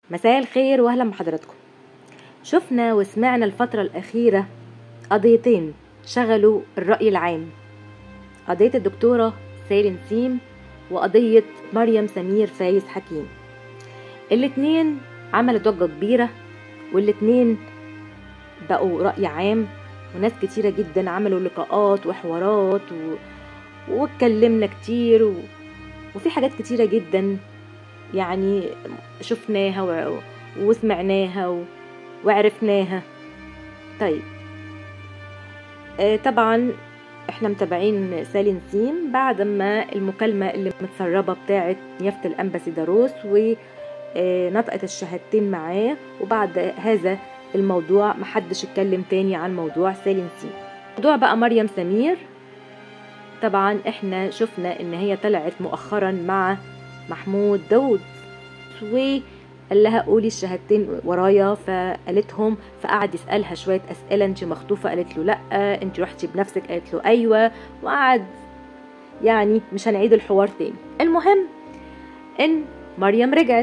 مساء الخير واهلا بحضراتكم شفنا وسمعنا الفترة الأخيرة قضيتين شغلوا الرأي العام قضية الدكتورة سالي نسيم وقضية مريم سمير فايز حكيم الاتنين عملوا ضجة كبيرة والاتنين بقوا رأي عام وناس كتيرة جدا عملوا لقاءات وحوارات و... واتكلمنا كتير و... وفي حاجات كتيرة جدا يعني شفناها و... وسمعناها و... وعرفناها طيب آه طبعا احنا متابعين سالي نسيم بعد ما المكالمة اللي متسربة بتاعت نيافة الأمباسيداروس ونطقت الشهادتين معاه وبعد هذا الموضوع محدش اتكلم تاني عن موضوع سالي نسيم موضوع بقى مريم سمير طبعا احنا شفنا ان هي طلعت مؤخرا مع محمود داود وقال لها قولي الشهادتين ورايا فقالتهم فقعد يسالها شويه اسئله انت مخطوفه قالت له لا انت رحتي بنفسك قالت له ايوه وقعد يعني مش هنعيد الحوار تاني المهم ان مريم رجعت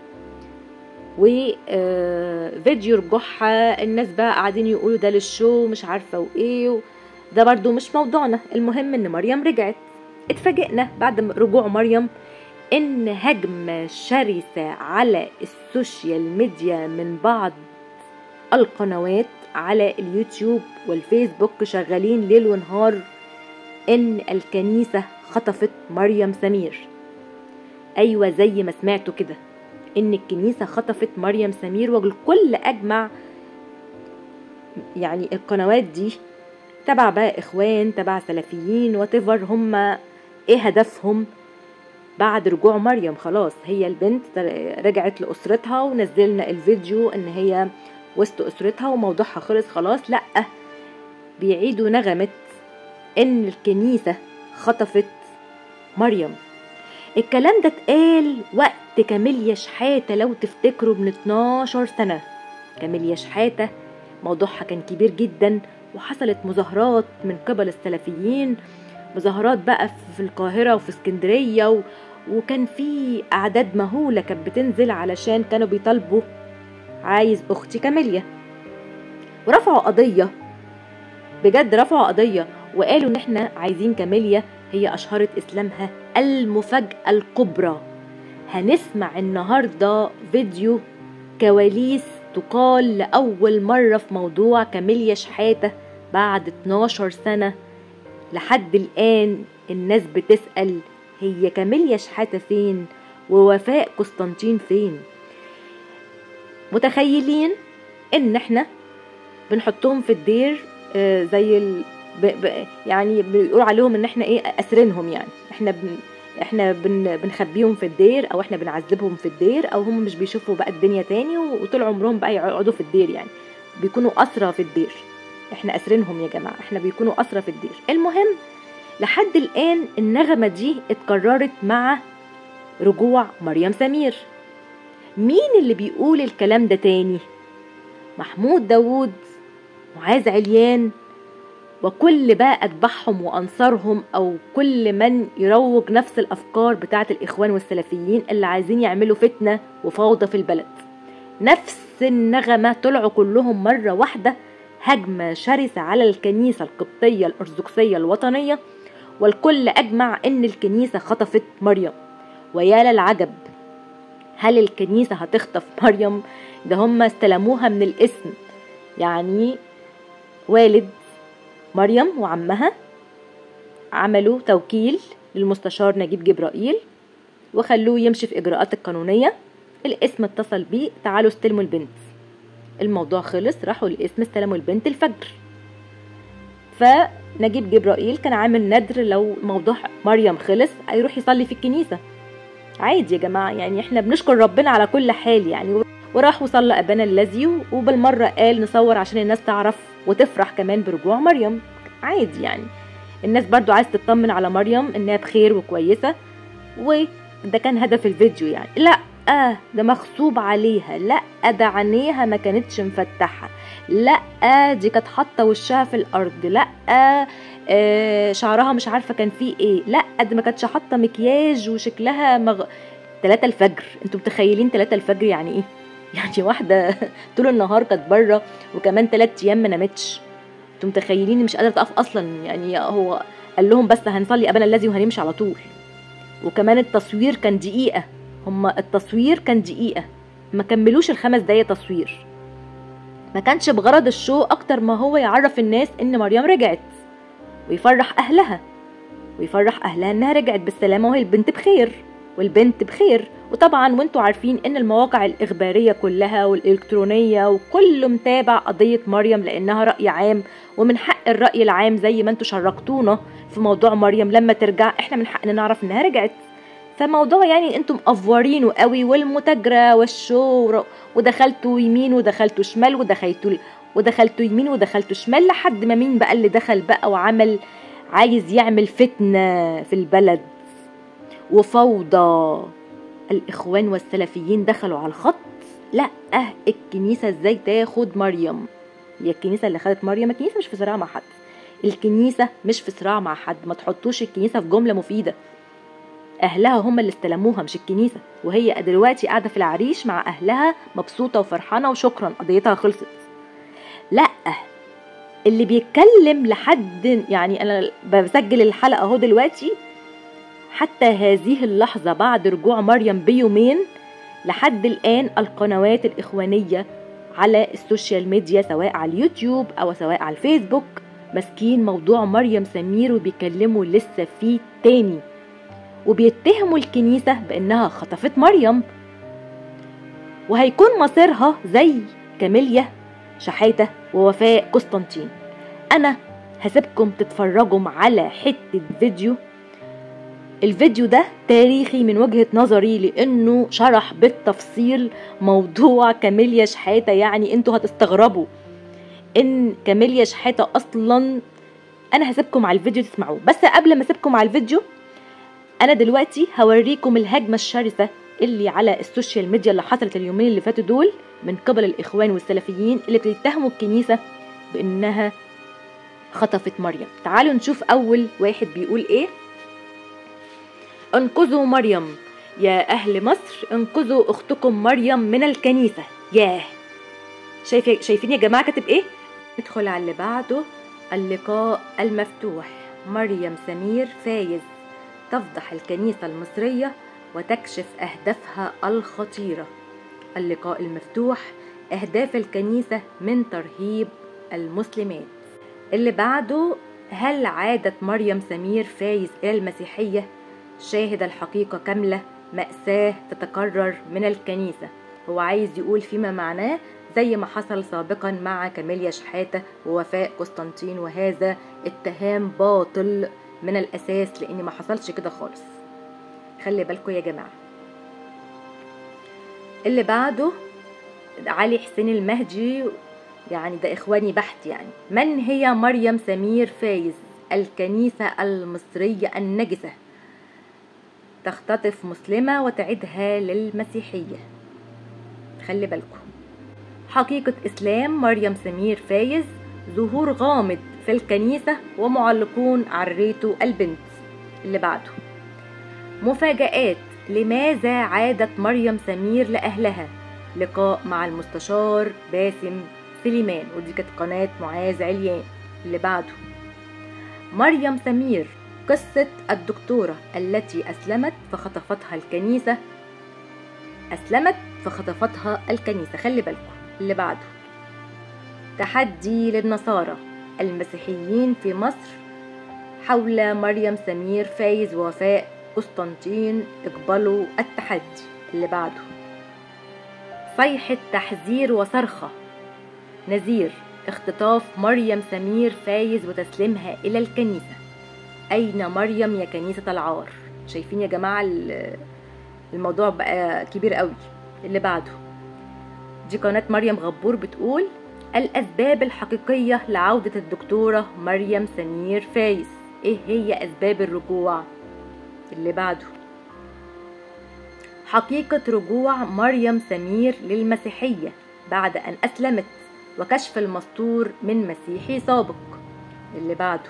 وفيديو رجوعها الناس بقى قاعدين يقولوا ده للشو مش عارفه وايه ده برضو مش موضوعنا المهم ان مريم رجعت اتفاجئنا بعد رجوع مريم ان هجمة شرسة على السوشيال ميديا من بعض القنوات على اليوتيوب والفيسبوك شغالين ليل ونهار ان الكنيسة خطفت مريم سمير ايوه زي ما سمعتوا كده ان الكنيسة خطفت مريم سمير والكل اجمع يعني القنوات دي تبع بقى اخوان تبع سلفيين وتفر هم ايه هدفهم بعد رجوع مريم خلاص هي البنت رجعت لأسرتها ونزلنا الفيديو ان هي وسط أسرتها وموضوعها خلص خلاص لأ بيعيدوا نغمة ان الكنيسة خطفت مريم الكلام ده اتقال وقت كاميليا شحاتة لو تفتكروا من 12 سنة كاميليا شحاتة موضوعها كان كبير جدا وحصلت مظاهرات من قبل السلفيين مظاهرات بقى في القاهرة وفي اسكندرية و... وكان في أعداد مهولة كانت بتنزل علشان كانوا بيطالبوا عايز أختي كاميليا ورفعوا قضية بجد رفعوا قضية وقالوا إن إحنا عايزين كاميليا هي أشهرت إسلامها المفاجأة الكبرى هنسمع النهاردة فيديو كواليس تقال لأول مرة في موضوع كاميليا شحاتة بعد 12 سنة لحد الآن الناس بتسأل هي كاميليا شحاتة فين ووفاء قسطنطين فين متخيلين ان احنا بنحطهم في الدير آه زي ال... ب... ب... يعني بيقولوا عليهم ان احنا ايه اسرينهم يعني احنا بن... احنا بن... بنخبيهم في الدير او احنا بنعذبهم في الدير او هم مش بيشوفوا بقى الدنيا تاني وطول عمرهم بقى يقعدوا في الدير يعني بيكونوا اسرى في الدير احنا اسرينهم يا جماعه احنا بيكونوا اسرى في الدير المهم لحد الان النغمه دي اتكررت مع رجوع مريم سمير مين اللي بيقول الكلام ده تاني محمود داوود معاذ عليان وكل بقى اتباعهم وانصارهم او كل من يروج نفس الافكار بتاعه الاخوان والسلفيين اللي عايزين يعملوا فتنه وفوضى في البلد نفس النغمه طلعوا كلهم مره واحده هجمة شرسة على الكنيسة القبطية الأرثوذكسية الوطنية والكل أجمع إن الكنيسة خطفت مريم ويا للعجب هل الكنيسة هتخطف مريم ده هم استلموها من الاسم يعني والد مريم وعمها عملوا توكيل للمستشار نجيب جبرائيل وخلوه يمشي في إجراءات القانونية الاسم اتصل بيه تعالوا استلموا البنت الموضوع خلص راحوا الاسم استلموا البنت الفجر فنجيب جبرائيل كان عامل ندر لو موضوع مريم خلص هيروح يصلي في الكنيسة عادي يا جماعة يعني احنا بنشكر ربنا على كل حال يعني وراح وصلى أبانا الذي وبالمرة قال نصور عشان الناس تعرف وتفرح كمان برجوع مريم عادي يعني الناس برضو عايز تطمن على مريم انها بخير وكويسة وده كان هدف الفيديو يعني لا لا ده مغصوب عليها لا ده عينيها ما كانتش مفتحة لا دي كانت حاطة وشها في الأرض لا آه شعرها مش عارفة كان فيه ايه لا دي ما كانتش حاطة مكياج وشكلها مغ... 3 الفجر انتوا متخيلين 3 الفجر يعني ايه يعني واحده طول النهار كانت بره وكمان ثلاث ايام ما نامتش انتوا متخيلين مش قادره تقف اصلا يعني هو قال لهم بس هنصلي ابانا الذي وهنمشي على طول وكمان التصوير كان دقيقه هما التصوير كان دقيقه ما كملوش الخمس دقايق تصوير ما كانش بغرض الشو اكتر ما هو يعرف الناس ان مريم رجعت ويفرح اهلها ويفرح اهلها انها رجعت بالسلامه وهي البنت بخير والبنت بخير وطبعا وانتوا عارفين ان المواقع الاخباريه كلها والالكترونيه وكله متابع قضيه مريم لانها راي عام ومن حق الراي العام زي ما انتوا شرقتونا في موضوع مريم لما ترجع احنا من حقنا نعرف انها رجعت فموضوع يعني انتم مقفورينه قوي والمتاجره والشو ودخلتوا يمين ودخلتوا شمال ودخلتوا ودخلتوا يمين ودخلتوا شمال لحد ما مين بقى اللي دخل بقى وعمل عايز يعمل فتنه في البلد وفوضى الاخوان والسلفيين دخلوا على الخط لا الكنيسه ازاي تاخد مريم هي الكنيسه اللي خدت مريم الكنيسه مش في صراع مع حد الكنيسه مش في صراع مع حد ما تحطوش الكنيسه في جمله مفيده اهلها هم اللي استلموها مش الكنيسه وهي دلوقتي قاعده في العريش مع اهلها مبسوطه وفرحانه وشكرا قضيتها خلصت لا اللي بيتكلم لحد يعني انا بسجل الحلقه اهو دلوقتي حتى هذه اللحظه بعد رجوع مريم بيومين لحد الان القنوات الاخوانيه على السوشيال ميديا سواء على اليوتيوب او سواء على الفيسبوك ماسكين موضوع مريم سمير وبيكلموا لسه فيه تاني وبيتهموا الكنيسة بأنها خطفت مريم وهيكون مصيرها زي كاميليا شحاتة ووفاء قسطنطين أنا هسيبكم تتفرجوا على حتة فيديو الفيديو ده تاريخي من وجهة نظري لأنه شرح بالتفصيل موضوع كاميليا شحاتة يعني انتوا هتستغربوا ان كاميليا شحاتة اصلا انا هسيبكم على الفيديو تسمعوه بس قبل ما اسيبكم على الفيديو انا دلوقتي هوريكم الهجمه الشرسه اللي على السوشيال ميديا اللي حصلت اليومين اللي فاتوا دول من قبل الاخوان والسلفيين اللي بيتهموا الكنيسه بانها خطفت مريم تعالوا نشوف اول واحد بيقول ايه انقذوا مريم يا اهل مصر انقذوا اختكم مريم من الكنيسه ياه شايف شايفين يا جماعه كاتب ايه ندخل على اللي بعده اللقاء المفتوح مريم سمير فايز تفضح الكنيسة المصرية وتكشف أهدافها الخطيرة اللقاء المفتوح أهداف الكنيسة من ترهيب المسلمات اللي بعده هل عادت مريم سمير فايز إلى المسيحية شاهد الحقيقة كاملة مأساة تتكرر من الكنيسة هو عايز يقول فيما معناه زي ما حصل سابقا مع كاميليا شحاتة ووفاء قسطنطين وهذا اتهام باطل من الاساس لان ما حصلش كده خالص خلي بالكم يا جماعه اللي بعده علي حسين المهدي يعني ده اخواني بحت يعني من هي مريم سمير فايز الكنيسة المصرية النجسة تختطف مسلمة وتعيدها للمسيحية خلي بالكم حقيقة إسلام مريم سمير فايز ظهور غامض في الكنيسة ومعلقون عريته البنت اللي بعده مفاجآت لماذا عادت مريم سمير لأهلها لقاء مع المستشار باسم سليمان ودي كانت قناة معاذ عليان اللي بعده مريم سمير قصة الدكتورة التي أسلمت فخطفتها الكنيسة أسلمت فخطفتها الكنيسة خلي بالكم اللي بعده تحدي للنصارى المسيحيين في مصر حول مريم سمير فايز ووفاء قسطنطين اقبلوا التحدي اللي بعده صيحة تحذير وصرخة نذير اختطاف مريم سمير فايز وتسليمها إلى الكنيسة أين مريم يا كنيسة العار شايفين يا جماعة الموضوع بقى كبير قوي اللي بعده دي قناة مريم غبور بتقول الأسباب الحقيقية لعودة الدكتورة مريم سمير فايز إيه هي أسباب الرجوع اللي بعده حقيقة رجوع مريم سمير للمسيحية بعد أن أسلمت وكشف المستور من مسيحي سابق اللي بعده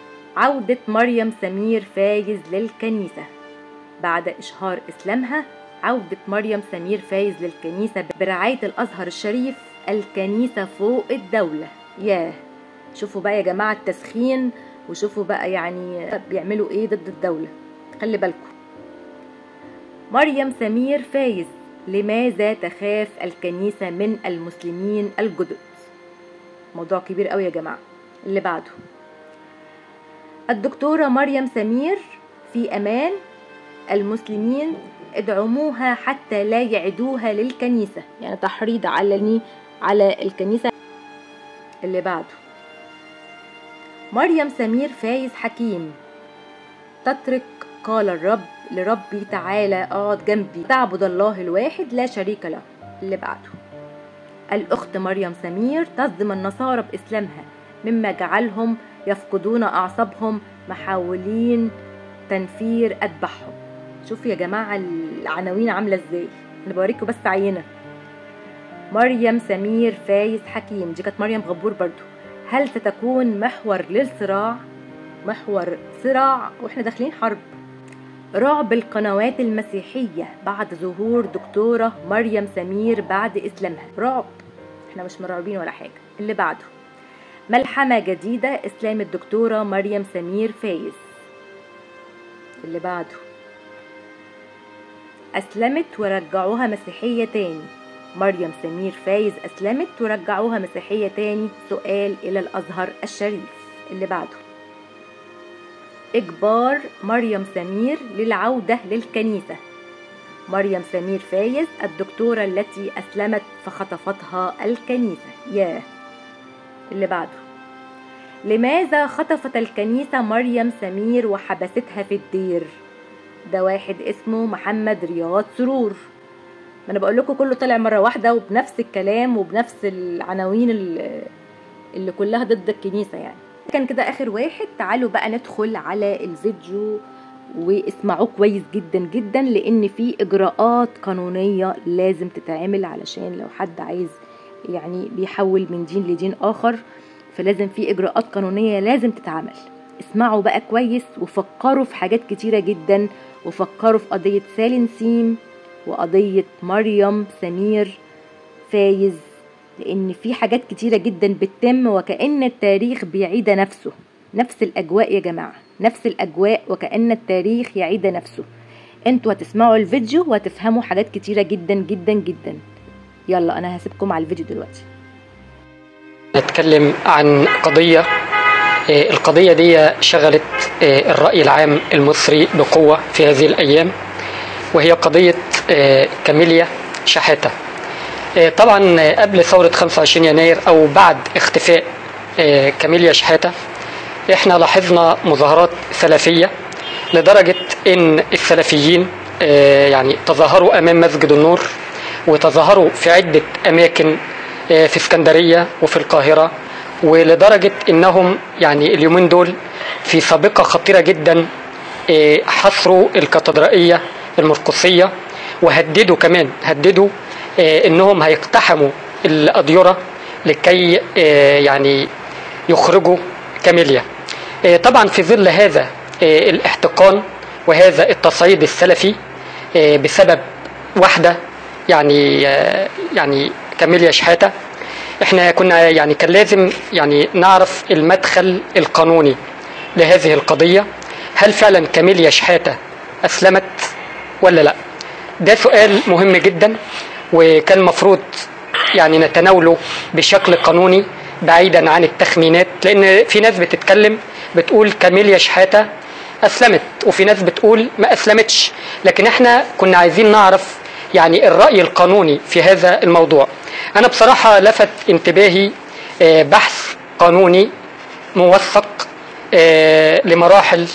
عودة مريم سمير فايز للكنيسة بعد إشهار إسلامها عودة مريم سمير فايز للكنيسة برعاية الأزهر الشريف الكنيسة فوق الدولة ياه شوفوا بقى يا جماعة التسخين وشوفوا بقى يعني بيعملوا ايه ضد الدولة خلي بالكم مريم سمير فايز لماذا تخاف الكنيسة من المسلمين الجدد موضوع كبير قوي يا جماعة اللي بعده الدكتورة مريم سمير في أمان المسلمين ادعموها حتى لا يعدوها للكنيسة يعني تحريض علني على الكنيسة اللي بعده مريم سمير فايز حكيم تترك قال الرب لربي تعالى اقعد جنبي تعبد الله الواحد لا شريك له اللي بعده الأخت مريم سمير تصدم النصارى بإسلامها مما جعلهم يفقدون أعصابهم محاولين تنفير أتباعهم شوفوا يا جماعة العناوين عاملة ازاي أنا بوريكم بس عينة مريم سمير فايز حكيم دي كانت مريم غبور برضو هل ستكون محور للصراع محور صراع واحنا داخلين حرب رعب القنوات المسيحية بعد ظهور دكتورة مريم سمير بعد إسلامها رعب احنا مش مرعوبين ولا حاجة اللي بعده ملحمة جديدة إسلام الدكتورة مريم سمير فايز اللي بعده أسلمت ورجعوها مسيحية تاني مريم سمير فايز أسلمت ورجعوها مسيحية تاني سؤال إلى الأزهر الشريف اللي بعده إجبار مريم سمير للعودة للكنيسة مريم سمير فايز الدكتورة التي أسلمت فخطفتها الكنيسة ياه اللي بعده لماذا خطفت الكنيسة مريم سمير وحبستها في الدير ده واحد اسمه محمد رياض سرور ما انا بقول لكم كله طلع مره واحده وبنفس الكلام وبنفس العناوين اللي, اللي كلها ضد الكنيسه يعني كان كده اخر واحد تعالوا بقى ندخل على الفيديو واسمعوه كويس جدا جدا لان في اجراءات قانونيه لازم تتعمل علشان لو حد عايز يعني بيحول من دين لدين اخر فلازم في اجراءات قانونيه لازم تتعمل اسمعوا بقى كويس وفكروا في حاجات كتيره جدا وفكروا في قضيه سالم سيم وقضيه مريم سمير فايز لان في حاجات كتيره جدا بتتم وكأن التاريخ بيعيد نفسه نفس الاجواء يا جماعه نفس الاجواء وكأن التاريخ يعيد نفسه انتوا هتسمعوا الفيديو وهتفهموا حاجات كتيره جدا جدا جدا يلا انا هسيبكم على الفيديو دلوقتي نتكلم عن قضية القضية دي شغلت الرأي العام المصري بقوة في هذه الأيام وهي قضية كاميليا شحاتة طبعا قبل ثورة 25 يناير أو بعد اختفاء كاميليا شحاتة احنا لاحظنا مظاهرات سلفية لدرجة ان السلفيين يعني تظاهروا امام مسجد النور وتظاهروا في عدة اماكن في اسكندرية وفي القاهرة ولدرجة انهم يعني اليومين دول في سابقة خطيرة جدا حصروا الكاتدرائية المرقصية وهددوا كمان هددوا انهم هيقتحموا الاديرة لكي يعني يخرجوا كاميليا طبعا في ظل هذا الاحتقان وهذا التصعيد السلفي بسبب واحدة يعني يعني كاميليا شحاتة احنا كنا يعني كان لازم يعني نعرف المدخل القانوني لهذه القضية هل فعلا كاميليا شحاتة أسلمت ولا لا ده سؤال مهم جدا وكان المفروض يعني نتناوله بشكل قانوني بعيدا عن التخمينات لان في ناس بتتكلم بتقول كاميليا شحاتة اسلمت وفي ناس بتقول ما اسلمتش لكن احنا كنا عايزين نعرف يعني الرأي القانوني في هذا الموضوع انا بصراحة لفت انتباهي بحث قانوني موثق لمراحل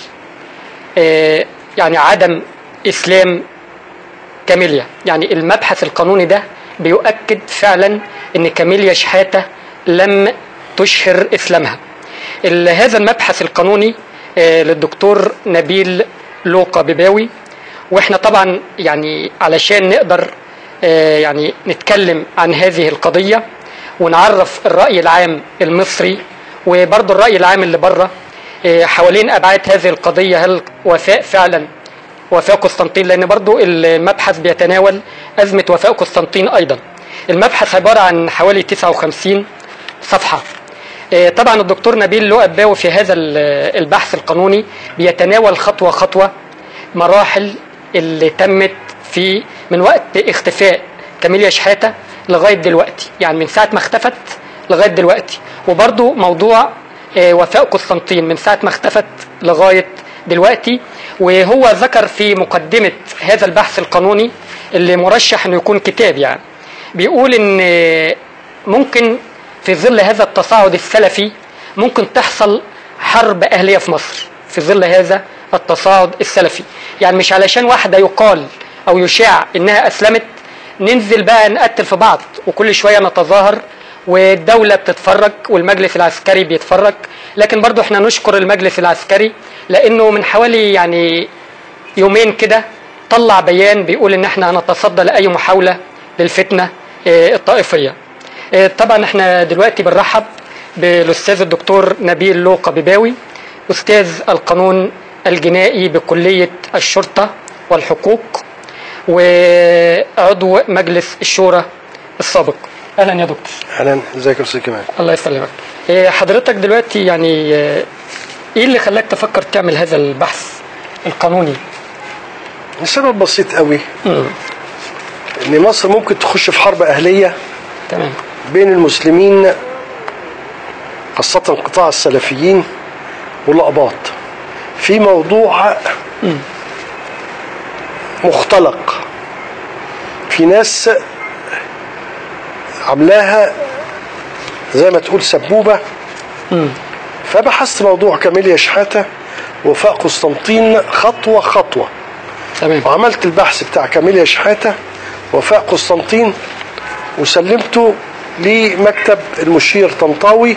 يعني عدم اسلام كاميليا يعني المبحث القانوني ده بيؤكد فعلا ان كاميليا شحاتة لم تشهر اسلامها هذا المبحث القانوني للدكتور نبيل لوقا بباوي واحنا طبعا يعني علشان نقدر يعني نتكلم عن هذه القضية ونعرف الرأي العام المصري وبرضه الرأي العام اللي بره حوالين أبعاد هذه القضية هل وفاء فعلا وفاء قسطنطين لان برضو المبحث بيتناول ازمه وفاء قسطنطين ايضا المبحث عباره عن حوالي 59 صفحه آه، طبعا الدكتور نبيل لؤى الباوي في هذا ال- البحث القانوني بيتناول خطوه خطوه مراحل اللي تمت في من وقت اختفاء كاميليا شحاته لغايه دلوقتي يعني من ساعه ما اختفت لغايه دلوقتي وبرضو موضوع آه، وفاء قسطنطين من ساعه ما اختفت لغايه دلوقتي وهو ذكر في مقدمه هذا البحث القانوني اللي مرشح انه يكون كتاب يعني بيقول ان آه، ممكن في ظل هذا التصاعد السلفي ممكن تحصل حرب اهليه في مصر في ظل هذا التصاعد السلفي يعني مش علشان واحده يقال او يشاع انها اسلمت ننزل بقى نقتل في بعض وكل شويه نتظاهر والدوله بتتفرج والمجلس العسكري بيتفرج لكن برضو احنا نشكر المجلس العسكري لانه من حوالي يعني يومين كده طلع بيان بيقول ان احنا هنتصدى لاي محاوله للفتنه آه، الطائفيه آه، طبعا احنا دلوقتي بنرحب بالاستاذ الدكتور نبيل لوقا بباوي استاذ القانون الجنائي بكليه الشرطه والحقوق وعضو مجلس الشورى السابق اهلا يا دكتور اهلا ازيك يا استاذ كمال الله يسلمك آه، حضرتك دلوقتي يعني آه، ايه اللي خلاك تفكر تعمل هذا البحث القانوني السبب بسيط قوي مم. ان مصر ممكن تخش في حرب اهليه تمام بين المسلمين خاصه قطاع السلفيين والاقباط في موضوع مختلق في ناس عاملاها زي ما تقول سبوبه فبحثت موضوع كاميليا شحاته وفاء قسطنطين خطوه خطوه تمام وعملت البحث بتاع كاميليا شحاتة وفاء قسطنطين وسلمته لمكتب المشير طنطاوي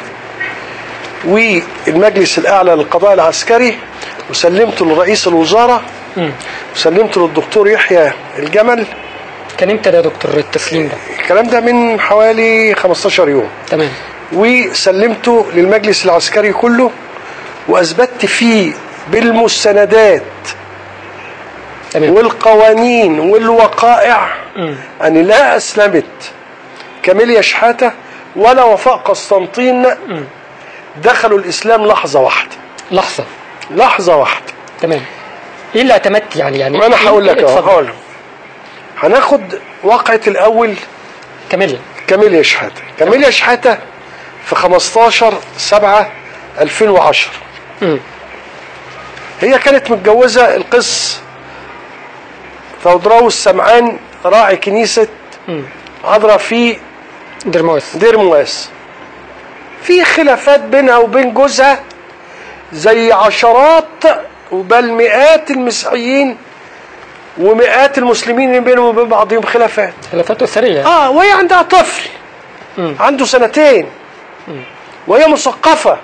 والمجلس الأعلى للقضاء العسكري وسلمته لرئيس الوزارة وسلمته للدكتور يحيى الجمل كان امتى ده يا دكتور التسليم ده الكلام ده من حوالي 15 يوم تمام وسلمته للمجلس العسكري كله وأثبتت فيه بالمستندات تمام والقوانين والوقائع أني لا أسلمت كاميليا شحاتة ولا وفاء قسطنطين دخلوا الإسلام لحظة واحدة لحظه لحظة واحدة تمام ايه اللي اعتمدت يعني يعني وأنا هقول لك أهو اتفضل. هقول لك. هناخد واقعة الأول كاميليا كاميليا شحاتة كاميليا شحاتة في 15 7 2010 مم. هي كانت متجوزة القس ثودراوس سمعان راعي كنيسة عذراء في درموس دير مواس في خلافات بينها وبين جوزها زي عشرات بل مئات المسيحيين ومئات المسلمين اللي بينهم وبين بعضهم خلافات خلافات اسريه اه وهي عندها طفل عنده سنتين وهي مثقفة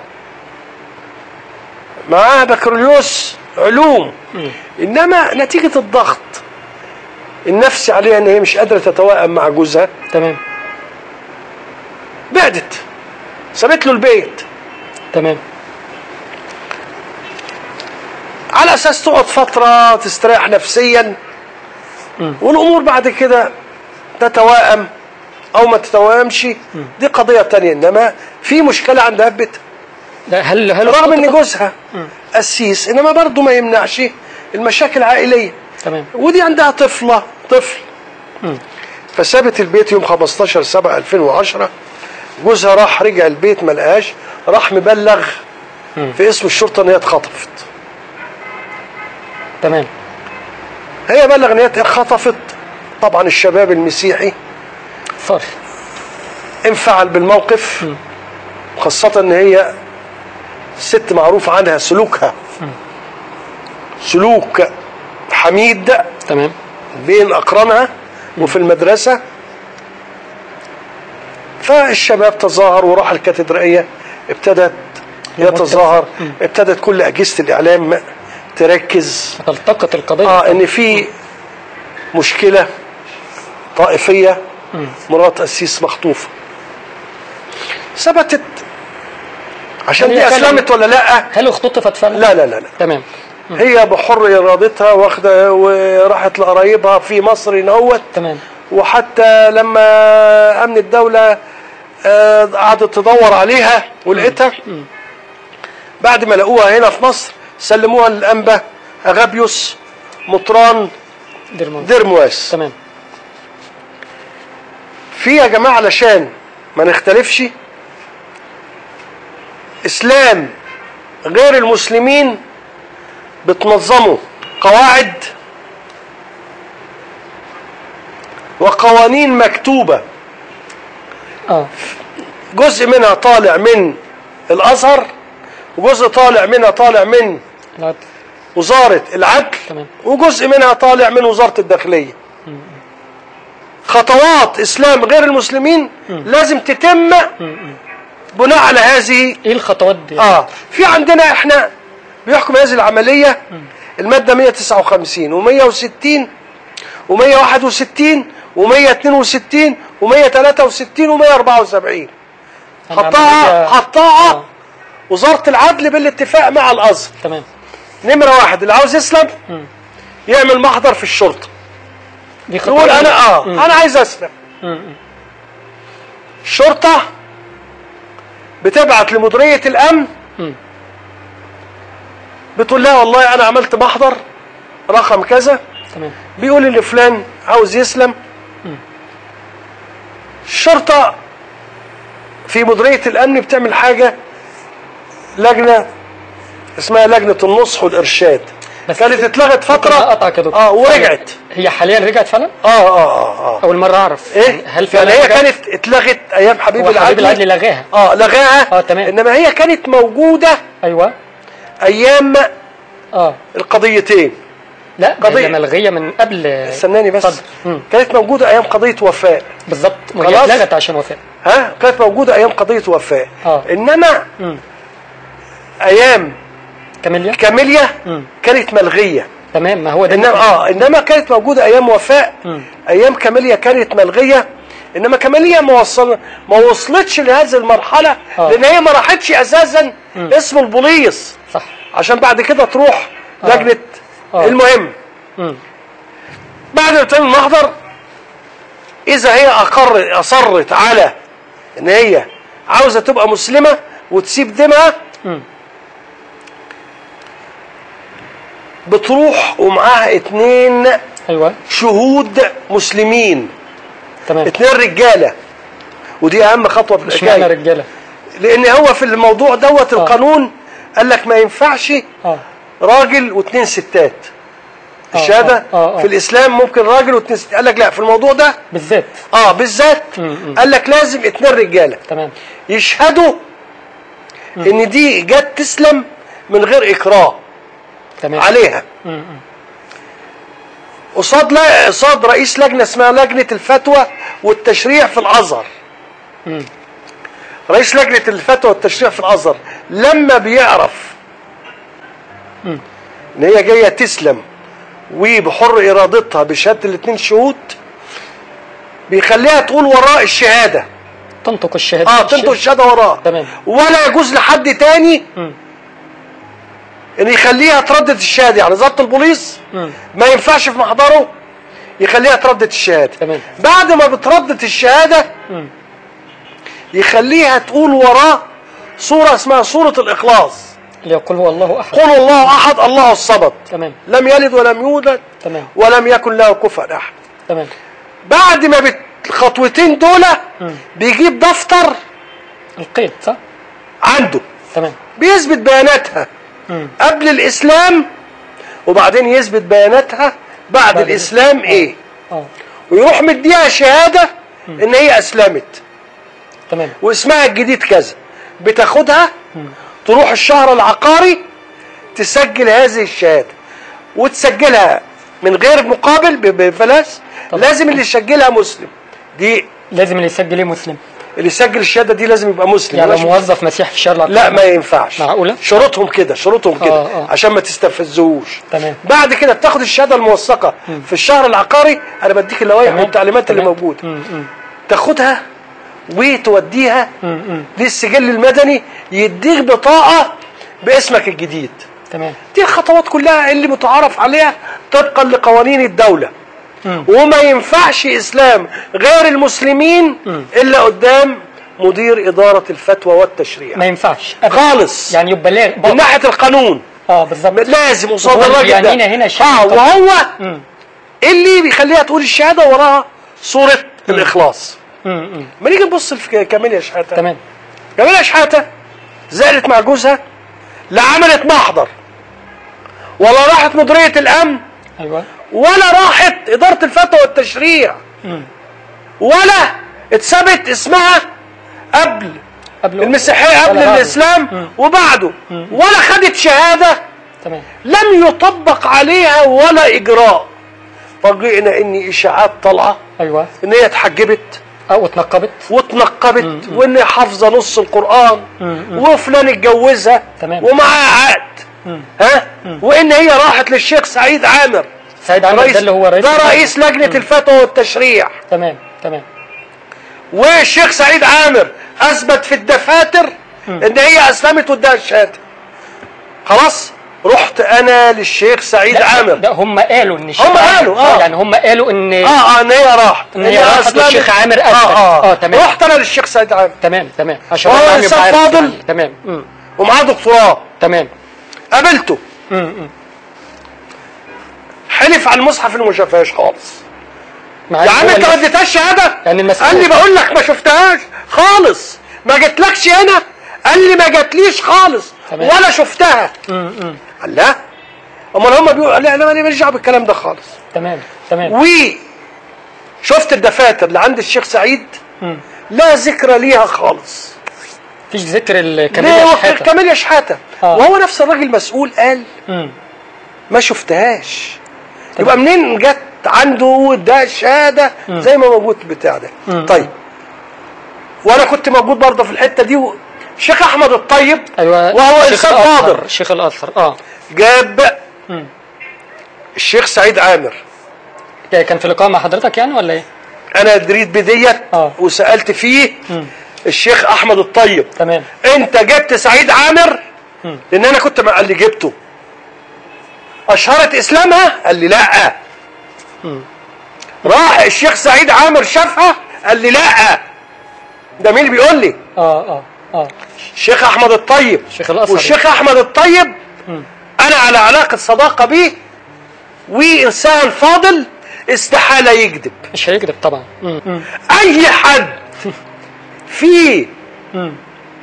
معاها بكالوريوس علوم انما نتيجة الضغط النفسي عليها ان هي مش قادرة تتوائم مع جوزها تمام بعدت سابت له البيت تمام على اساس تقعد فتره تستريح نفسيا والامور بعد كده تتوائم او ما تتوائمش دي قضيه تانية انما في مشكله عندها في بيتها ده هل هل رغم ان الخطة- جوزها قسيس انما برضه ما يمنعش المشاكل العائليه تمام ودي عندها طفله طفل فسابت البيت يوم 15 7 2010 جوزها راح رجع البيت ما لقاش راح مبلغ في اسم الشرطه ان هي اتخطفت تمام هي بلغ ان هي اتخطفت طبعا الشباب المسيحي صار انفعل بالموقف خاصة ان هي ست معروف عنها سلوكها سلوك حميد تمام بين اقرانها وفي المدرسة فالشباب تظاهر وراح الكاتدرائية ابتدت يتظاهر ابتدت كل اجهزة الاعلام تركز تلتقط القضيه اه ان في مشكله طائفيه مرات قسيس مخطوفه ثبتت عشان هل دي هي فعلاً- اسلمت ولا لا هل اختطفت فعلا لا لا لا, لا. تمام هي بحر ارادتها واخده وراحت لقرايبها في مصر نوت تمام وحتى لما امن الدوله آه، قعدت تدور عليها ولقيتها بعد ما لقوها هنا في مصر سلموها للانبا اغابيوس مطران ديرمون ديرمواس تمام في يا جماعه علشان ما نختلفش اسلام غير المسلمين بتنظموا قواعد وقوانين مكتوبه اه جزء منها طالع من الازهر وجزء طالع منها طالع من العدل وزاره العدل تمام. وجزء منها طالع من وزاره الداخليه خطوات اسلام غير المسلمين لازم تتم بناء على هذه ايه الخطوات دي اه في عندنا احنا بيحكم هذه العمليه الماده 159 و160 و161 و162 و163 و174 حطها حطها آه. وزاره العدل بالاتفاق مع الازهر تمام نمره واحد اللي عاوز يسلم يعمل محضر في الشرطه دي خطوة يقول انا اه مم. انا عايز اسلم مم. الشرطه بتبعت لمديريه الامن مم. بتقول لها والله انا عملت محضر رقم كذا تمام بيقول ان فلان عاوز يسلم الشرطه في مديريه الامن بتعمل حاجه لجنه اسمها لجنه النصح والارشاد بس كانت اتلغت فتره اقطعك يا دكتور اه ورجعت هي حاليا رجعت فعلا اه اه اه, آه. اول مره اعرف ايه هل يعني فعلا هي رجعت؟ كانت اتلغت ايام حبيب هو حبيب العدل العدل لغاها اه لغاها آه، تمام. انما هي كانت موجوده ايوه ايام اه القضيتين لا قضية. هي ملغيه من قبل استناني بس اتفضل. مم. كانت موجوده ايام قضيه وفاء بالظبط وهي خلاص. اتلغت عشان وفاه ها كانت موجوده ايام قضيه وفاء آه. انما مم. ايام كاميليا كاميليا مم. كانت ملغيه تمام ما هو ده انما اه انما كانت موجوده ايام وفاء مم. ايام كاميليا كانت ملغيه انما كاميليا ما وصل ما وصلتش لهذه المرحله آه. لان هي ما راحتش اساسا اسم البوليس صح عشان بعد كده تروح آه. لجنه آه. المهم مم. بعد ما تعمل محضر اذا هي اقر اصرت على ان هي عاوزه تبقى مسلمه وتسيب دينها مم. بتروح ومعاها اتنين ايوه شهود مسلمين تمام اتنين رجاله ودي اهم خطوه في اشمعنى الحكايه رجاله لان هو في الموضوع دوت القانون قال لك ما ينفعش اه راجل واتنين ستات آه، الشهاده آه، آه، آه. في الاسلام ممكن راجل واتنين ستات قال لك لا في الموضوع ده بالذات اه بالذات م- م. قال لك لازم اتنين رجاله تمام يشهدوا ان دي جت تسلم من غير اكراه تمام عليها مم. مم. قصاد لا قصاد رئيس لجنه اسمها لجنه الفتوى والتشريع في الازهر مم. رئيس لجنه الفتوى والتشريع في الازهر لما بيعرف مم. ان هي جايه تسلم وبحر ارادتها بشهاده الاثنين شهود بيخليها تقول وراء الشهاده تنطق الشهاده اه تنطق الشهاده وراء تمام. ولا يجوز لحد تاني مم. ان يخليها تردد الشهاده يعني ضابط البوليس مم. ما ينفعش في محضره يخليها تردد الشهاده تمام. بعد ما بتردد الشهاده مم. يخليها تقول وراه سوره اسمها سوره الاخلاص ليقول هو الله احد قل الله احد الله الصمد تمام لم يلد ولم يولد تمام ولم يكن له كفوا احد تمام بعد ما بت- الخطوتين دول مم. بيجيب دفتر القيد صح عنده تمام بيثبت بياناتها مم. قبل الاسلام وبعدين يثبت بياناتها بعد, بعد الاسلام ايه اه ويروح مديها شهاده ان هي اسلمت تمام واسمها الجديد كذا بتاخدها تروح الشهر العقاري تسجل هذه الشهاده وتسجلها من غير مقابل ب- ببلاش طبعا. لازم اللي يسجلها مسلم دي لازم اللي يسجل ايه مسلم اللي يسجل الشهاده دي لازم يبقى مسلم يعني لو ماشي؟ موظف مسيح في الشارع لا ما ينفعش معقولة؟ شروطهم كده شروطهم كده آه، آه. عشان ما تستفزوش تمام. بعد كده بتاخد الشهاده الموثقه في الشهر العقاري انا بديك اللوائح تمام. والتعليمات اللي تمام. موجوده مم. مم. تاخدها وتوديها مم. مم. للسجل المدني يديك بطاقه باسمك الجديد تمام دي الخطوات كلها اللي متعارف عليها طبقا لقوانين الدولة مم. وما ينفعش إسلام غير المسلمين إلا قدام مدير إدارة الفتوى والتشريع ما ينفعش أبداً. خالص يعني يبقى لا من باطل. ناحية القانون اه بالظبط لازم قصاد هو اللي الراجل ده بيعنينا هنا شيء اه طبعاً. وهو مم. اللي بيخليها تقول الشهادة وراها صورة الإخلاص مم. مم. ما نيجي نبص في كاميليا شحاتة تمام كاميليا شحاتة زعلت مع جوزها لا عملت محضر ولا راحت مديرية الأمن ايوه ولا راحت إدارة الفتوى والتشريع مم. ولا اتثبت اسمها قبل قبل المسيحية قبل ولا بعده. الإسلام مم. وبعده ولا خدت شهادة تمام لم يطبق عليها ولا إجراء فجئنا إن إشاعات طالعة ايوه إن هي اتحجبت اه واتنقبت واتنقبت وإن هي حافظة نص القرآن مم. وفلان اتجوزها تمام. ومعاها عقد مم. ها وإن هي راحت للشيخ سعيد عامر سعيد عامر رئيس ده اللي هو رئيس ده رئيس لجنة الفتوى والتشريع تمام تمام والشيخ سعيد عامر اثبت في الدفاتر ان هي اسلمت واداها الشهاده خلاص رحت انا للشيخ سعيد لا، عامر ده هم قالوا ان الشيخ هم عامر- قالوا، آه. يعني هم قالوا ان اه اه ان هي راحت إن هي راحت أسلمت. والشيخ عامر أثبت. اه اه, آه، تمام. رحت انا للشيخ سعيد عامر تمام تمام عشان وهو العام يبقى إنسان عارف فاضل. يعني. تمام مم. ومعاه دكتوراه تمام قابلته مم. مم. حلف على المصحف انه ما شافهاش خالص مع يا إن عم هو انت ما اللي- اديتهاش شهاده يعني المسؤول. قال لي بقول لك ما شفتهاش خالص ما جاتلكش هنا قال لي ما جاتليش خالص تمام. ولا شفتها مم. مم. قال لا امال هم بيقولوا لا انا ماليش دعوه بالكلام ده خالص تمام تمام و شفت الدفاتر اللي عند الشيخ سعيد مم. لا ذكرى ليها خالص مفيش ذكر ليه الكاميليا هو شحاته كاميليا شحاته آه. وهو نفس الراجل مسؤول قال مم. ما شفتهاش يبقى منين جت عنده ده شهاده زي ما موجود البتاع ده مم. طيب وانا كنت موجود برضه في الحته دي و- الشيخ احمد الطيب ايوه وهو شيخ انسان الأزهر. فاضل شيخ الازهر اه جاب مم. الشيخ سعيد عامر ده كان في لقاء مع حضرتك يعني ولا ايه؟ انا دريت بديت آه. وسالت فيه مم. الشيخ احمد الطيب تمام انت جبت سعيد عامر مم. لان انا كنت مع اللي جبته اشهرت اسلامها قال لي لا راح الشيخ سعيد عامر شافها قال لي لا ده مين اللي بيقول لي اه اه اه الشيخ احمد الطيب شيخ الازهر والشيخ احمد الطيب مم. انا على علاقه صداقه بيه وانسان فاضل استحاله يكذب مش هيكذب طبعا مم. مم. اي حد في مم.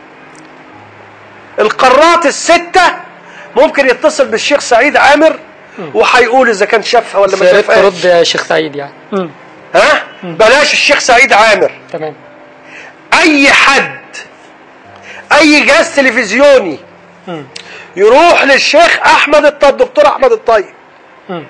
القارات الستة ممكن يتصل بالشيخ سعيد عامر وهيقول اذا كان شافها ولا بس ما يا ريت شافهاش ترد يا شيخ سعيد يعني مم. ها بلاش الشيخ سعيد عامر تمام اي حد اي جهاز تلفزيوني مم. يروح للشيخ احمد الطيب الدكتور احمد الطيب مم.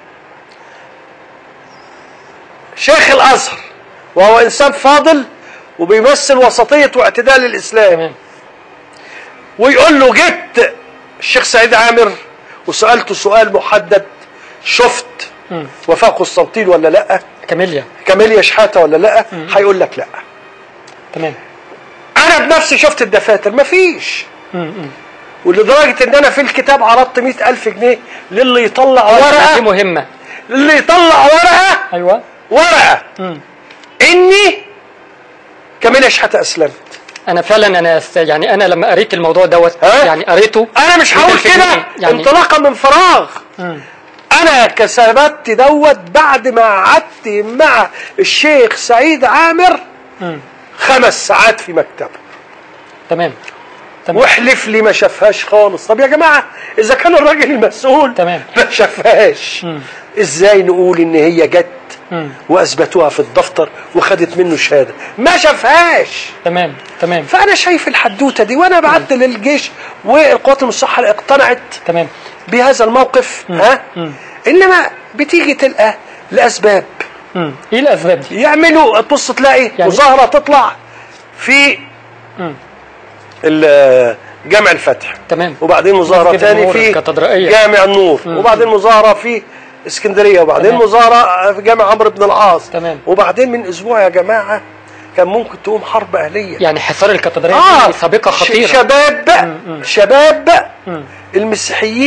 شيخ الازهر وهو انسان فاضل وبيمثل وسطيه واعتدال الاسلام تمام ويقول له جبت الشيخ سعيد عامر وسالته سؤال محدد شفت مم. وفاء قسطنطين ولا لا كاميليا كاميليا شحاته ولا لا هيقول لك لا تمام انا بنفسي شفت الدفاتر مفيش مم. مم. ولدرجه ان انا في الكتاب عرضت مئة الف جنيه للي يطلع دي ورقه مهمة للي يطلع ورقه ايوه ورقه مم. اني كاميليا شحاته اسلمت انا فعلا انا است- يعني انا لما قريت الموضوع دوت ها؟ يعني قريته انا مش هقول لقيت كده الفكرة يعني انطلاقا من فراغ مم. انا كسبت دوت بعد ما قعدت مع الشيخ سعيد عامر مم. خمس ساعات في مكتبه تمام تمام واحلف لي ما شافهاش خالص طب يا جماعه اذا كان الراجل المسؤول تمام. ما شافهاش مم. ازاي نقول ان هي جت مم. واثبتوها في الدفتر وخدت منه شهاده ما شافهاش تمام تمام فانا شايف الحدوته دي وانا بعت للجيش والقوات المسلحه اقتنعت تمام بهذا الموقف ها مم. انما بتيجي تلقى لاسباب مم. ايه الاسباب دي؟ يعملوا تبص تلاقي يعني- مظاهره تطلع في مم. ال- جامع الفتح تمام وبعدين مظاهره مسجد تاني النور في الكاتدرائية. جامع النور مم. وبعدين مظاهره في اسكندريه وبعدين تمام. مظاهره في جامع عمرو بن العاص تمام. وبعدين من اسبوع يا جماعه كان ممكن تقوم حرب اهليه يعني حصار الكاتدرائية اه دي سابقة ش- خطيرة شباب مم. شباب مم. المسيحيين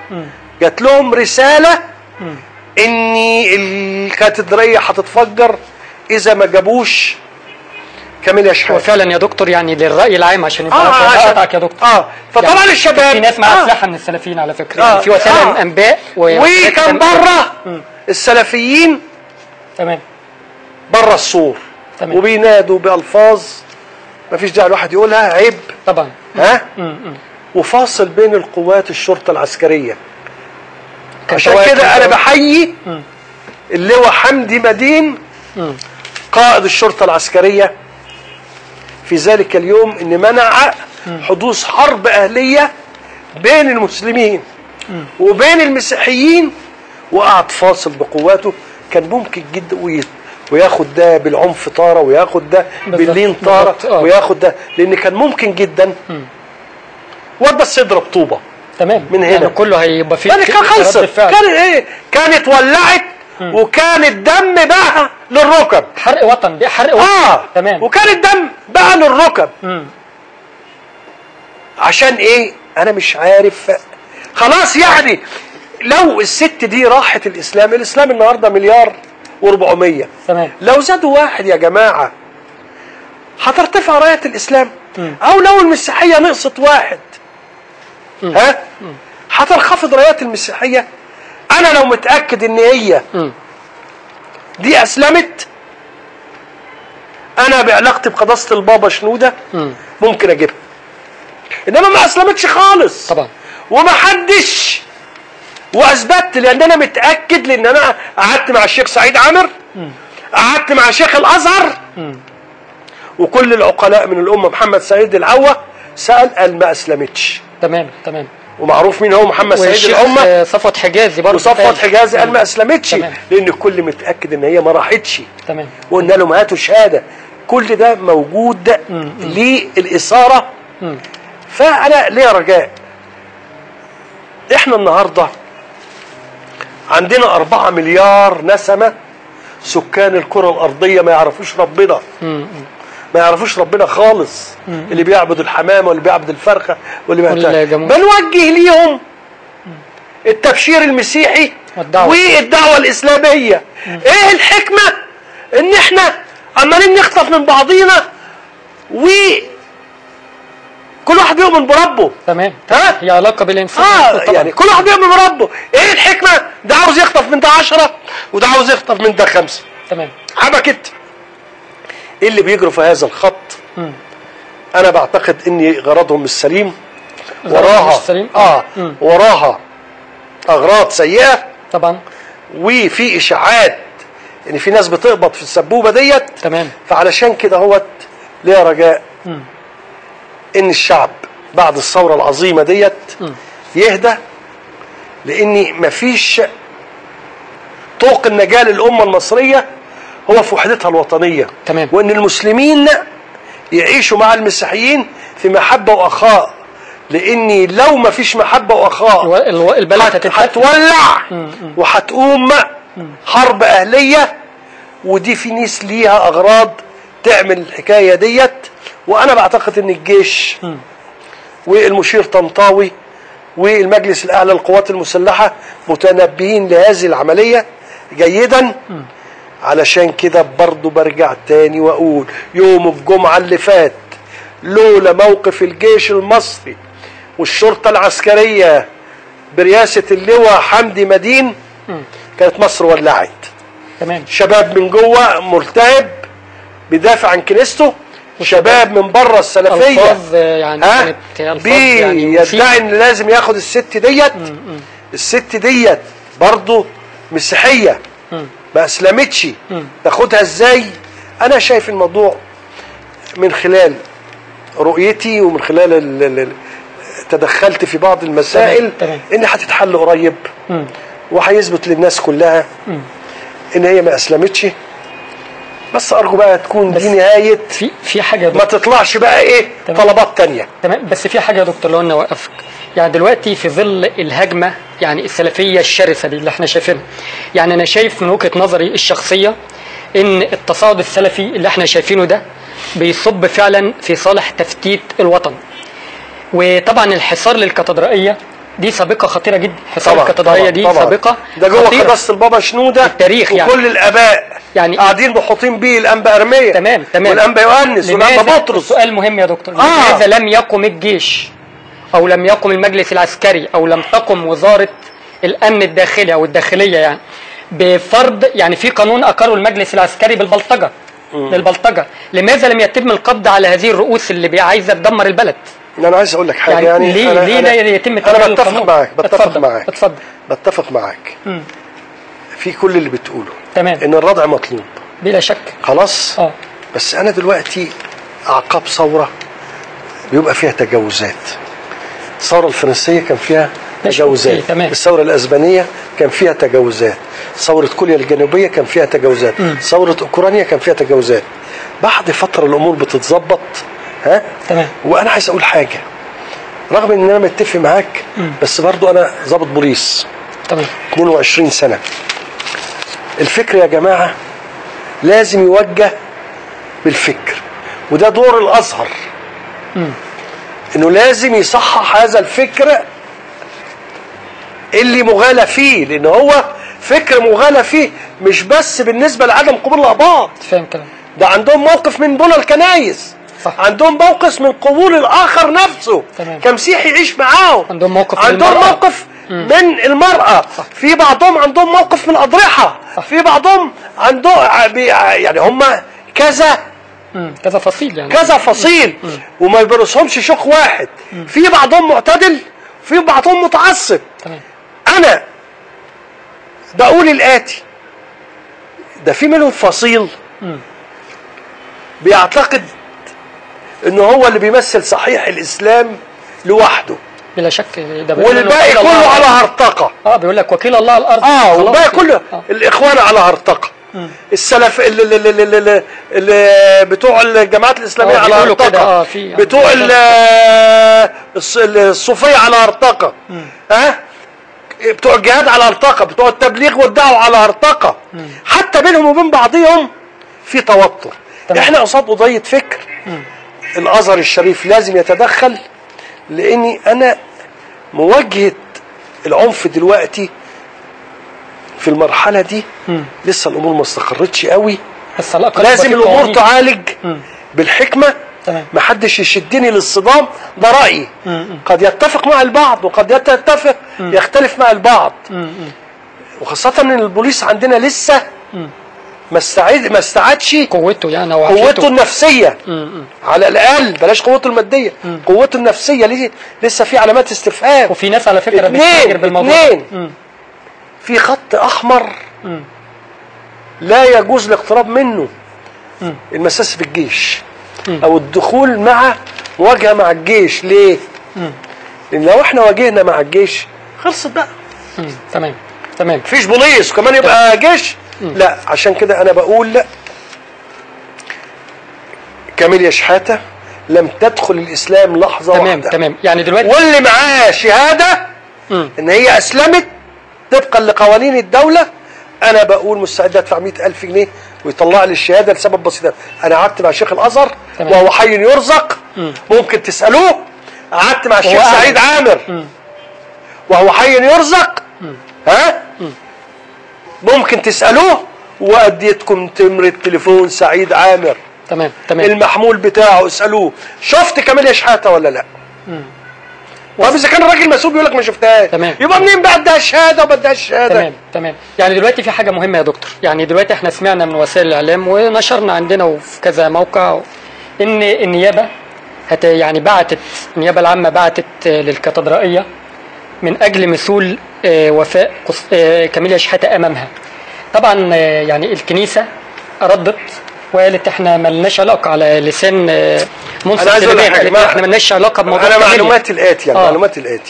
جات لهم رساله ان الكاتدرائيه هتتفجر اذا ما جابوش كاميليا هو شحاته فعلا يا دكتور يعني للراي العام عشان يبقى اه عارف- عشان- هقطعك يا دكتور اه فطبعا يعني الشباب في ناس معاها آه. اسلحه من السلفيين على فكره آه. يعني في وسائل آه. انباء و- وكان بره السلفيين تمام بره السور تمام. وبينادوا بالفاظ ما فيش داعي الواحد يقولها عيب طبعا ها م- م. وفاصل بين القوات الشرطه العسكريه كان عشان تواكل كده انا كده. بحيي م. اللواء حمدي مدين م. قائد الشرطه العسكريه في ذلك اليوم ان منع حدوث حرب اهليه بين المسلمين وبين المسيحيين وقعد فاصل بقواته كان ممكن جدا وي- وياخد ده بالعنف طاره وياخد ده بالظبط، باللين طاره بالظبط، آه. وياخد ده لان كان ممكن جدا واد بس يضرب طوبه تمام من هنا. يعني كله هيبقى فيه يعني كان رد خلصت فعل. كان ايه كانت ولعت وكان الدم بقى للركب حرق وطن دي حرق وطن اه تمام وكان الدم بقى للركب مم. عشان ايه انا مش عارف خلاص يعني لو الست دي راحت الاسلام الاسلام النهارده مليار و400 تمام لو زادوا واحد يا جماعه هترتفع رايه الاسلام مم. او لو المسيحيه نقصت واحد ها هتنخفض رايات المسيحيه انا لو متاكد ان هي مم. دي اسلمت انا بعلاقتي بقداسه البابا شنوده مم. ممكن اجيبها انما ما اسلمتش خالص طبعا وما حدش واثبتت لان انا متاكد لان انا قعدت مع الشيخ سعيد عامر قعدت مع شيخ الازهر مم. وكل العقلاء من الامه محمد سعيد العوه سال قال ما اسلمتش تمام تمام ومعروف مين هو محمد سعيد والشيخ الامه آه، صفوت حجازي برضه وصفوت قال. حجازي قال ما اسلمتش تمام. لان الكل متاكد ان هي ما راحتش تمام وقلنا لهم هاتوا شهاده كل ده موجود للاثاره مم. فانا ليا رجاء احنا النهارده عندنا أربعة مليار نسمة سكان الكرة الأرضية ما يعرفوش ربنا مم. ما يعرفوش ربنا خالص اللي بيعبد الحمامة واللي بيعبد الفرخة واللي بيعبد والجاموس. بنوجه ليهم التبشير المسيحي والدعوة. والدعوة الإسلامية ايه الحكمة ان احنا عمالين نخطف من بعضينا و كل واحد بيؤمن بربه تمام ها؟ هي علاقه بالانسان اه طبعا. يعني كل واحد بيؤمن بربه ايه الحكمة ده عاوز يخطف من ده عشرة وده عاوز يخطف من ده خمسة تمام حبكت ايه اللي بيجروا في هذا الخط مم. انا بعتقد ان غرضهم السليم غرضهم وراها مش سليم؟ اه مم. وراها اغراض سيئه طبعا وفي اشاعات ان في ناس بتقبض في السبوبه ديت تمام فعلشان كده هوت ليا رجاء مم. ان الشعب بعد الثوره العظيمه ديت مم. يهدى لان مفيش طوق النجاه للامه المصريه هو في وحدتها الوطنيه تمام. وان المسلمين يعيشوا مع المسيحيين في محبه واخاء لان لو ما فيش محبه واخاء الو- الو- البلد هت- هتتفتح هتولع مم. وهتقوم حرب اهليه ودي في ناس ليها اغراض تعمل الحكايه ديت وانا بعتقد ان الجيش مم. والمشير طنطاوي والمجلس الاعلى للقوات المسلحه متنبهين لهذه العمليه جيدا علشان كده برضو برجع تاني واقول يوم الجمعه اللي فات لولا موقف الجيش المصري والشرطه العسكريه برئاسه اللواء حمدي مدين كانت مصر ولعت تمام شباب من جوه ملتهب بيدافع عن كنيسته شباب من بره السلفيه الفاظ آه، يعني ها كانت الفاظ يعني بيدعي مثيرة. ان لازم ياخد الست ديت الست ديت برضه مسيحيه مم. ما اسلمتش مم. تاخدها ازاي انا شايف الموضوع من خلال رؤيتي ومن خلال ال- ال- ال- تدخلت في بعض المسائل تمام. ان هتتحل قريب مم. وهيثبت للناس كلها ان هي ما اسلمتش بس ارجو بقى تكون بس دي نهايه في في حاجه يا ما دكتور تطلعش بقى ايه تمام. طلبات تانية تمام بس في حاجه يا دكتور لو انا اوقفك يعني دلوقتي في ظل الهجمه يعني السلفيه الشرسه دي اللي احنا شايفينها يعني انا شايف من وجهه نظري الشخصيه ان التصاعد السلفي اللي احنا شايفينه ده بيصب فعلا في صالح تفتيت الوطن وطبعا الحصار للكاتدرائيه دي سابقه خطيره جدا حساب طبعا الكاتدرائيه طبعا دي طبعا. سابقه ده جوه خطيرة. قداسه البابا شنوده التاريخ يعني. وكل الاباء يعني- قاعدين محوطين بيه الانبا ارميه تمام تمام والانبا يوحنس والانبا لماذا بطرس سؤال مهم يا دكتور آه. لماذا لم يقم الجيش او لم يقم المجلس العسكري او لم تقم وزاره الامن الداخلي او الداخليه يعني بفرض يعني في قانون اقره المجلس العسكري بالبلطجه للبلطجه لماذا لم يتم القبض على هذه الرؤوس اللي بي- عايزه تدمر البلد انا عايز اقول لك حاجه يعني, يعني, ليه أنا ليه أنا لا يتم انا تغيير بتفق القانون؟ معاك بتفق اتفضل، معاك اتفضل بتفق معاك مم. في كل اللي بتقوله تمام ان الردع مطلوب بلا شك خلاص اه بس انا دلوقتي اعقاب ثوره بيبقى فيها تجاوزات الثوره الفرنسيه كان فيها ماشي، تجاوزات أوكي، تمام. الثوره الاسبانيه كان فيها تجاوزات ثوره كوريا الجنوبيه كان فيها تجاوزات ثوره اوكرانيا كان فيها تجاوزات بعد فتره الامور بتتظبط ها تمام وانا عايز اقول حاجه رغم ان انا متفق معاك بس برضو انا ضابط بوليس تمام 22 سنة الفكر يا جماعة لازم يوجه بالفكر وده دور الأزهر إنه لازم يصحح هذا الفكر اللي مغالى فيه لأن هو فكر مغالى فيه مش بس بالنسبة لعدم قبول الأقباط فاهم كلام ده عندهم موقف من بنى الكنايس صح. عندهم موقف من قبول الآخر نفسه تمام. كمسيحي يعيش معاهم عندهم موقف من عندهم المرأة. موقف من المرأة في بعضهم عندهم موقف من الأضرحة في بعضهم عندهم يعني هم كذا مم. كذا فصيل يعني كذا فصيل وما يبرسهمش شق واحد في بعضهم معتدل في بعضهم متعصب تمام انا بقول الاتي ده في منهم فصيل مم. بيعتقد انه هو اللي بيمثل صحيح الاسلام لوحده بلا شك ده بيقول إنه والباقي وكيل الله كله على الأرض. هرطقه اه بيقول لك وكيل الله على الارض اه خلاص والباقي كده. كله آه. الاخوان على هرطقه السلف اللي, اللي, اللي, اللي, اللي بتوع الجماعات الاسلاميه آه، على بيقولوا كده، هرطقه آه، في- بتوع يعني ال- الص- الصوفيه على هرطقه ها بتوع الجهاد على هرطقه بتوع التبليغ والدعوه على هرطقه حتى بينهم وبين بعضهم في توتر تمام. احنا قصاد قضيه فكر الازهر الشريف لازم يتدخل لاني انا مواجهه العنف دلوقتي في المرحله دي مم. لسه الامور ما استقرتش قوي بس على الاقل لازم يبقى في الامور قوانين. تعالج مم. بالحكمه تمام. محدش يشدني للصدام ده رايي مم. قد يتفق مع البعض وقد يتفق يختلف مع البعض مم. مم. وخاصه ان البوليس عندنا لسه مم. ما استعد ما استعادش قوته يعني او قوته عافيته. النفسيه مم. مم. على الاقل بلاش قوته الماديه قوته النفسيه ليه لسه في علامات استفهام وفي ناس على فكره اتنين، بتتاجر بالموضوع ده. اتنين. مم. في خط احمر مم. لا يجوز الاقتراب منه مم. المساس في الجيش مم. او الدخول مع مواجهه مع الجيش ليه؟ مم. لان لو احنا واجهنا مع الجيش خلصت بقى مم. تمام تمام مفيش بوليس وكمان يبقى جيش لا عشان كده انا بقول لا كاميليا شحاته لم تدخل الاسلام لحظه تمام واحده تمام يعني دلوقتي واللي معاه شهاده مم. ان هي اسلمت طبقا لقوانين الدوله انا بقول مستعد ادفع 100000 جنيه ويطلع لي الشهاده لسبب بسيط انا قعدت مع شيخ الازهر تمام. وهو حي يرزق ممكن تسالوه قعدت مع الشيخ وهو أعلم. سعيد عامر وهو حي يرزق ها ممكن تسالوه واديتكم تمرة تليفون سعيد عامر تمام تمام المحمول بتاعه اسالوه شفت كاميليا شحاته ولا لا طب اذا كان الراجل مسؤول بيقول لك ما شفتهاش تمام. يبقى منين بقى اديها الشهاده وما اديهاش الشهاده تمام تمام يعني دلوقتي في حاجه مهمه يا دكتور يعني دلوقتي احنا سمعنا من وسائل الاعلام ونشرنا عندنا وفي كذا موقع ان النيابه هت يعني بعتت النيابه العامه بعتت آه، للكاتدرائيه من اجل مثول آه، وفاء قص- آه، كاميليا شحاته امامها طبعا آه، يعني الكنيسه ردت وقالت احنا ملناش علاقه على لسان آه، منصف انا عايز اقول لك سليمان حاجه قالت احنا ملناش علاقه بموضوع انا كاميليا. معلوماتي الاتي يعني آه. معلوماتي الاتي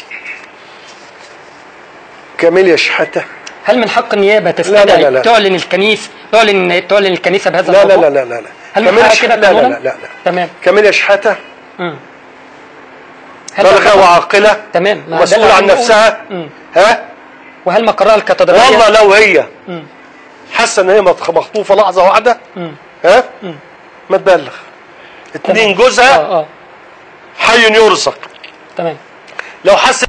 كاميليا شحاته هل من حق النيابه لا، تستدعي لا، لا. تعلن الكنيسه تعلن تعلن الكنيسه بهذا لا لا الموضوع؟ لا لا لا لا هل من كاميليا حقها شح- كده لا لا قانونا؟ لا لا لا تمام كاميليا شحاته مم. هل بالغه مقرها- وعاقله تمام ما ده مسؤولة اللي عن عايز أقوله. نفسها مم. ها وهل مقرها الكاتدرائيه؟ والله لو هي مم. حاسه ان هي مخ- مخطوفه لحظه واحده مم. ها مم. ما تبلغ اتنين تمام. جوزها اه اه حي يرزق تمام لو حس